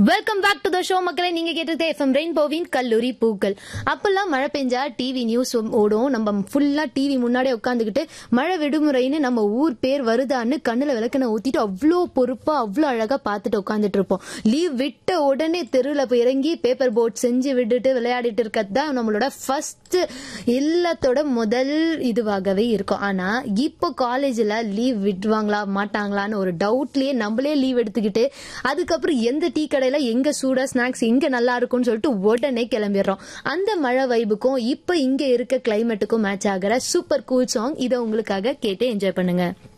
welcome back to the show மக்களே நீங்க கேட்டது எஃப்எம் ரெயின்போவின் கல்லூரி பூக்கள் அப்பெல்லாம் மழை பெஞ்சா டிவி நியூஸ் ஓடும் நம்ம ஃபுல்லா டிவி முன்னாடியே உட்காந்துக்கிட்டு மழை விடுமுறைன்னு நம்ம ஊர் பேர் வருதான்னு கண்ணுல விளக்கணை ஊத்திட்டு அவ்வளோ பொறுப்பா அவ்வளோ அழகா பார்த்துட்டு உட்காந்துட்டு இருப்போம் லீவ் விட்ட உடனே தெருவில் போய் இறங்கி பேப்பர் போட் செஞ்சு விட்டுட்டு விளையாடிட்டு இருக்கிறது தான் நம்மளோட ஃபர்ஸ்ட் எல்லாத்தோட முதல் இதுவாகவே இருக்கும் ஆனா இப்போ காலேஜ்ல லீவ் விட்டுவாங்களா மாட்டாங்களான்னு ஒரு டவுட்லயே நம்மளே லீவ் எடுத்துக்கிட்டு அதுக்கப்புறம் எந்த டீ கடையில எங்க சூடா ஸ்நாக்ஸ் எங்க நல்லா இருக்கும்னு சொல்லிட்டு உடனே கிளம்பிடுறோம் அந்த மழை வைபுக்கும் இப்ப இங்க இருக்க கிளைமேட்டுக்கும் மேட்ச் ஆகிற சூப்பர் கூல் சாங் இதை உங்களுக்காக கேட்டு என்ஜாய் பண்ணுங்க